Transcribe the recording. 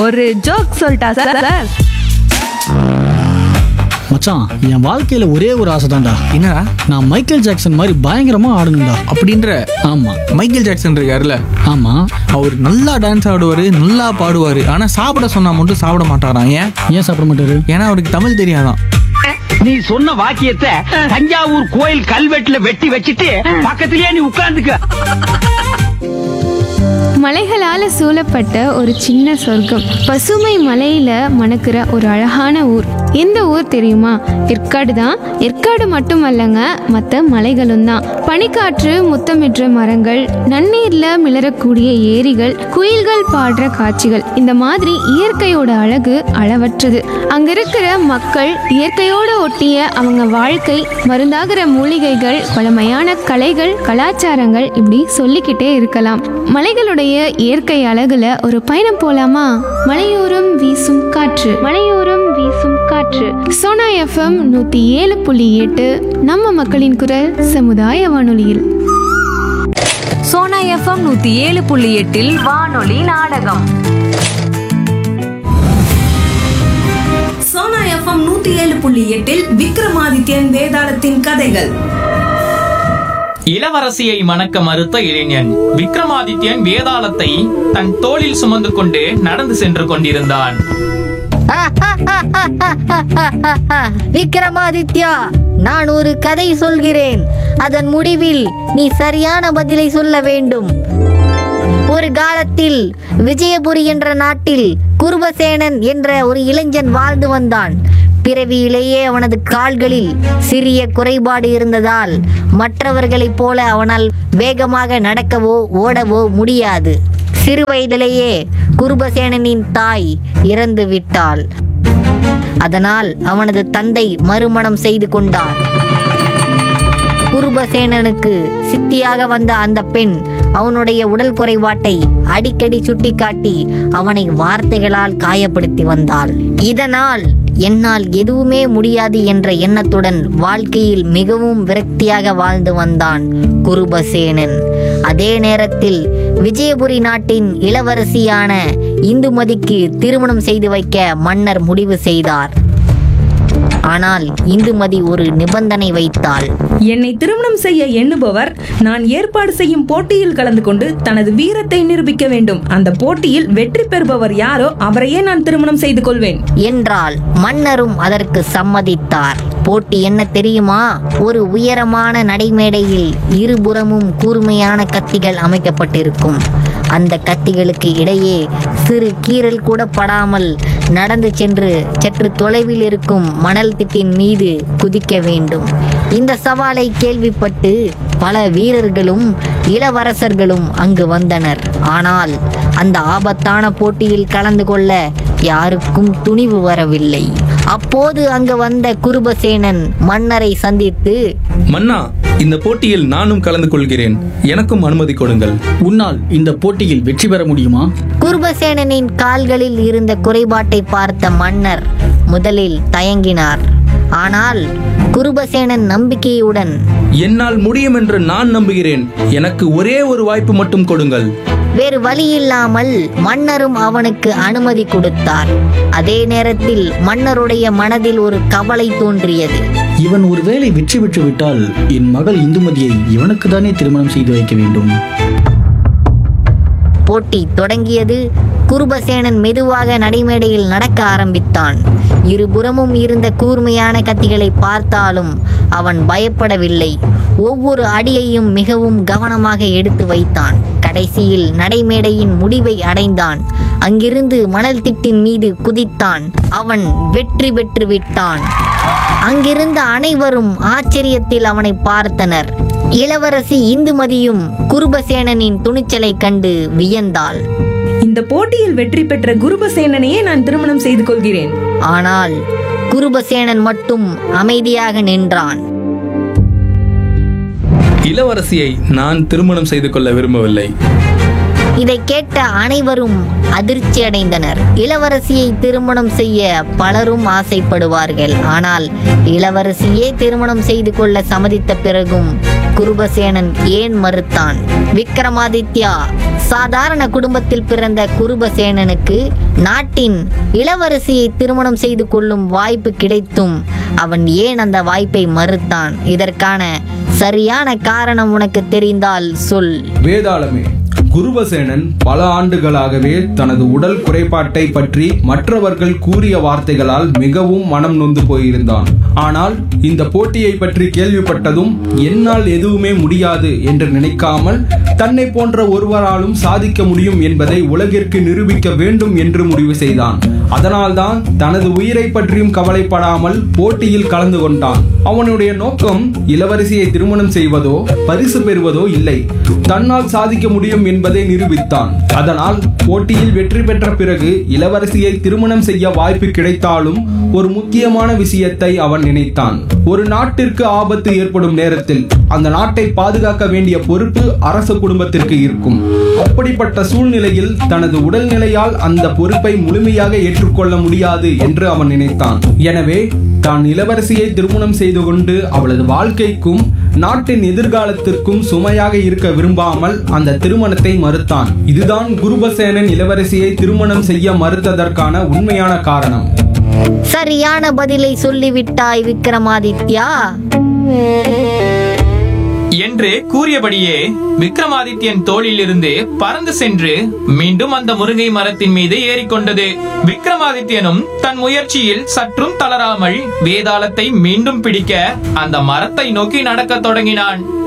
ஒரு ஜோக் சொல்லிட்டா sir sir மச்சான் என் வாழ்க்கையில ஒரே ஒரு ஆசை தான்டா என்னடா நான் மைக்கேல் ஜாக்சன் மாதிரி பயங்கரமா ஆடணும்டா அப்படின்ற ஆமா மைக்கேல் ஜாக்சன் இருக்காருல்ல ஆமா அவர் நல்லா டான்ஸ் ஆடுவார் நல்லா பாடுவார் ஆனால் சாப்பிட சொன்னா மட்டும் சாப்பிட மாட்டாராம் ஏன் ஏன் சாப்பிட மாட்டாரு ஏன்னா அவருக்கு தமிழ் தெரியாதான் நீ சொன்ன வாக்கியத்தை தஞ்சாவூர் கோயில் கல்வெட்டுல வெட்டி வச்சிட்டு பக்கத்திலேயே நீ உட்கார்ந்துக்க மலைகளால சூழப்பட்ட ஒரு சின்ன சொர்க்கம் பசுமை மலையில மணக்கிற ஒரு அழகான ஊர் எந்த ஊர் தெரியுமா ஏற்காடு தான் ஏற்காடு மட்டுமல்லங்க மற்ற மலைகளும் தான் பனிக்காற்று முத்தமிடுற மரங்கள் நன்னீர்ல மிளறக்கூடிய ஏரிகள் குயில்கள் பாடுற காட்சிகள் இந்த மாதிரி இயற்கையோட அழகு அளவற்றது அங்க இருக்கிற மக்கள் இயற்கையோட ஒட்டிய அவங்க வாழ்க்கை மருந்தாகிற மூலிகைகள் பழமையான கலைகள் கலாச்சாரங்கள் இப்படி சொல்லிக்கிட்டே இருக்கலாம் மலைகளுடைய இயற்கை அழகுல ஒரு பயணம் போலாமா மலையோரம் வீசும் காற்று மலையோரம் வீசும் காற்று சோனா எஃப்எம் நூத்தி ஏழு புள்ளி எட்டு நம்ம மக்களின் குரல் சமுதாய வானொலியில் சோனா எஃப்எம் நூத்தி ஏழு புள்ளி எட்டில் வானொலி நாடகம் சோனா எஃப்எம் நூத்தி ஏழு புள்ளி எட்டில் விக்ரமாதித்யன் வேதாளத்தின் கதைகள் இளவரசியை மணக்க மறுத்த இளைஞன் விக்ரமாதித்யன் வேதாளத்தை தன் தோளில் சுமந்து கொண்டு நடந்து சென்று கொண்டிருந்தான் விக்ரமாதித்யா நான் ஒரு கதை சொல்கிறேன் அதன் முடிவில் நீ சரியான பதிலை சொல்ல வேண்டும் ஒரு காலத்தில் விஜயபுரி என்ற நாட்டில் குருபசேனன் என்ற ஒரு இளைஞன் வாழ்ந்து வந்தான் பிறவியிலேயே அவனது கால்களில் சிறிய குறைபாடு இருந்ததால் மற்றவர்களைப் போல அவனால் வேகமாக நடக்கவோ ஓடவோ முடியாது சிறு வயதிலேயே குருபசேனனின் தாய் இறந்து விட்டாள் அதனால் அவனது தந்தை மறுமணம் செய்து கொண்டார் குருபசேனனுக்கு சித்தியாக வந்த அந்த பெண் அவனுடைய உடல் குறைபாட்டை அடிக்கடி சுட்டிக்காட்டி அவனை வார்த்தைகளால் காயப்படுத்தி வந்தாள் இதனால் என்னால் எதுவுமே முடியாது என்ற எண்ணத்துடன் வாழ்க்கையில் மிகவும் விரக்தியாக வாழ்ந்து வந்தான் குருபசேனன் அதே நேரத்தில் விஜயபுரி நாட்டின் இளவரசியான இந்துமதிக்கு திருமணம் செய்து வைக்க மன்னர் முடிவு செய்தார் ஆனால் இந்துமதி ஒரு நிபந்தனை வைத்தாள் என்னை திருமணம் செய்ய எண்ணுபவர் நான் ஏற்பாடு செய்யும் போட்டியில் கலந்து கொண்டு தனது வீரத்தை நிரூபிக்க வேண்டும் அந்த போட்டியில் வெற்றி பெறுபவர் யாரோ அவரையே நான் திருமணம் செய்து கொள்வேன் என்றால் மன்னரும் அதற்கு சம்மதித்தார் போட்டி என்ன தெரியுமா ஒரு உயரமான நடைமேடையில் இருபுறமும் கூர்மையான கத்திகள் அமைக்கப்பட்டிருக்கும் அந்த கத்திகளுக்கு இடையே சிறு கீறல் கூட படாமல் நடந்து சென்று சற்று தொலைவில் இருக்கும் மணல் திட்டின் மீது குதிக்க வேண்டும் இந்த சவாலை கேள்விப்பட்டு பல வீரர்களும் இளவரசர்களும் அங்கு வந்தனர் ஆனால் அந்த ஆபத்தான போட்டியில் கலந்து கொள்ள யாருக்கும் துணிவு வரவில்லை அப்போது அங்கு வந்த குருபசேனன் மன்னரை சந்தித்து மன்னா இந்த போட்டியில் நானும் கலந்து கொள்கிறேன் எனக்கும் அனுமதி கொடுங்கள் உன்னால் இந்த போட்டியில் வெற்றி பெற முடியுமா குருபசேனனின் கால்களில் இருந்த குறைபாட்டை பார்த்த மன்னர் முதலில் தயங்கினார் ஆனால் குருபசேனன் நம்பிக்கையுடன் என்னால் முடியும் என்று நான் நம்புகிறேன் எனக்கு ஒரே ஒரு வாய்ப்பு மட்டும் கொடுங்கள் வேறு வழியில்லாமல் மன்னரும் அவனுக்கு அனுமதி கொடுத்தார் அதே நேரத்தில் மன்னருடைய மனதில் ஒரு கவலை தோன்றியது இவன் ஒருவேளை வெற்றி பெற்று விட்டால் என் மகள் இந்துமதியை இவனுக்கு தானே திருமணம் செய்து வைக்க வேண்டும் போட்டி தொடங்கியது குருபசேனன் மெதுவாக நடைமேடையில் நடக்க ஆரம்பித்தான் இருபுறமும் இருந்த கூர்மையான கத்திகளை பார்த்தாலும் அவன் பயப்படவில்லை ஒவ்வொரு அடியையும் மிகவும் கவனமாக எடுத்து வைத்தான் கடைசியில் நடைமேடையின் முடிவை அடைந்தான் அங்கிருந்து மணல் திட்டின் மீது குதித்தான் அவன் வெற்றி பெற்று விட்டான் அங்கிருந்த அனைவரும் ஆச்சரியத்தில் அவனை பார்த்தனர் இளவரசி இந்துமதியும் குருபசேனனின் துணிச்சலை கண்டு வியந்தாள் இந்த போட்டியில் வெற்றி பெற்ற குருபசேனனையே நான் திருமணம் செய்து கொள்கிறேன் ஆனால் குருபசேனன் மட்டும் அமைதியாக நின்றான் இளவரசியை நான் திருமணம் செய்து கொள்ள விரும்பவில்லை இதை கேட்ட அனைவரும் அதிர்ச்சி அடைந்தனர் இளவரசியை திருமணம் செய்ய பலரும் ஆசைப்படுவார்கள் ஆனால் இளவரசியே திருமணம் செய்து கொள்ள சம்மதித்த பிறகும் குருபசேனன் ஏன் மறுத்தான் விக்ரமாதித்யா சாதாரண குடும்பத்தில் பிறந்த குருபசேனனுக்கு நாட்டின் இளவரசியை திருமணம் செய்து கொள்ளும் வாய்ப்பு கிடைத்தும் அவன் ஏன் அந்த வாய்ப்பை மறுத்தான் இதற்கான சரியான காரணம் உனக்கு தெரிந்தால் சொல் வேதாளமே குருபசேனன் பல ஆண்டுகளாகவே தனது உடல் குறைபாட்டை பற்றி மற்றவர்கள் கூறிய வார்த்தைகளால் மிகவும் மனம் நொந்து போயிருந்தான் ஆனால் இந்த போட்டியை பற்றி கேள்விப்பட்டதும் என்னால் எதுவுமே முடியாது என்று நினைக்காமல் தன்னை போன்ற ஒருவராலும் சாதிக்க முடியும் என்பதை உலகிற்கு நிரூபிக்க வேண்டும் என்று முடிவு செய்தான் அதனால்தான் தனது உயிரை பற்றியும் கவலைப்படாமல் போட்டியில் கலந்து கொண்டான் அவனுடைய நோக்கம் இளவரசியை திருமணம் செய்வதோ பரிசு பெறுவதோ இல்லை தன்னால் சாதிக்க முடியும் என்பதை நிரூபித்தான் அதனால் போட்டியில் வெற்றி பெற்ற பிறகு இளவரசியை திருமணம் செய்ய வாய்ப்பு கிடைத்தாலும் ஒரு முக்கியமான விஷயத்தை அவன் நினைத்தான் ஒரு நாட்டிற்கு ஆபத்து ஏற்படும் நேரத்தில் அந்த நாட்டை பாதுகாக்க வேண்டிய பொறுப்பு அரச குடும்பத்திற்கு இருக்கும் அப்படிப்பட்ட சூழ்நிலையில் தனது உடல்நிலையால் அந்த பொறுப்பை முழுமையாக ஏற்றுக்கொள்ள முடியாது என்று அவன் நினைத்தான் எனவே தான் இளவரசியை திருமணம் செய்து கொண்டு அவளது வாழ்க்கைக்கும் நாட்டின் எதிர்காலத்திற்கும் சுமையாக இருக்க விரும்பாமல் அந்த திருமணத்தை மறுத்தான் இதுதான் குருபசேனன் இளவரசியை திருமணம் செய்ய மறுத்ததற்கான உண்மையான காரணம் சரியான பதிலை சொல்லிவிட்டாய் விக்ரமாதித்யா என்று கூறியபடியே விக்ரமாதித்யன் தோளிலிருந்து பறந்து சென்று மீண்டும் அந்த முருங்கை மரத்தின் மீது ஏறிக்கொண்டது விக்ரமாதித்யனும் தன் முயற்சியில் சற்றும் தளராமல் வேதாளத்தை மீண்டும் பிடிக்க அந்த மரத்தை நோக்கி நடக்கத் தொடங்கினான்